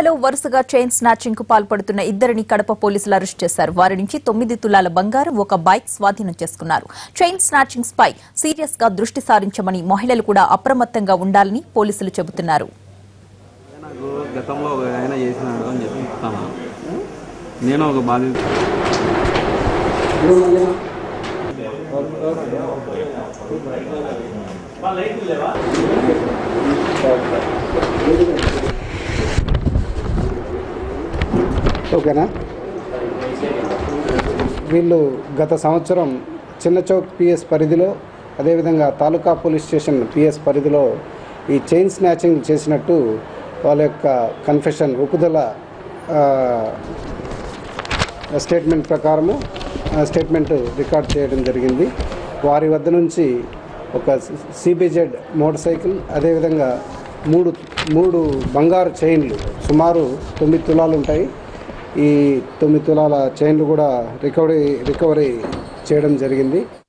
కడపలో వరుసగా chain snatching కు పాల్పడుతున్న ఇద్దరిని కడప పోలీసులు అరెస్ట్ చేశారు వారి నుంచి తొమ్మిది తులాల బంగారం ఒక బైక్ స్వాధీనం చేసుకున్నారు చైన్ స్నాచింగ్స్ పై సీరియస్ గా దృష్టి సారించమని మహిళలు కూడా అప్రమత్తంగా ఉండాలని పోలీసులు చెబుతున్నారు నాకు గతంలో ఒక ఆయన చేసినాడు అని చెప్పి చెప్తాను నేను ఒక బాధిత ఓకేనా వీళ్ళు గత సంవత్సరం చిన్న చౌక్ పిఎస్ పరిధిలో అదేవిధంగా తాలూకా పోలీస్ స్టేషన్ పిఎస్ పరిధిలో ఈ చైన్ స్నాచింగ్ చేసినట్టు వాళ్ళ యొక్క కన్ఫెషన్ ఒప్పుదల ఆ, స్టేట్మెంట్ ప్రకారము ఆ, స్టేట్మెంట్ రికార్డ్ చేయడం జరిగింది వారి వద్ద నుంచి ఒక సిబిజెడ్ మోటార్ సైకిల్ అదేవిధంగా మూడు మూడు బంగారు చైన్లు సుమారు తొమ్మిది తులాలు ఉంటాయి ఈ తొమ్మిది తులాల చైన్లు కూడా రికవరీ రికవరీ చేయడం జరిగింది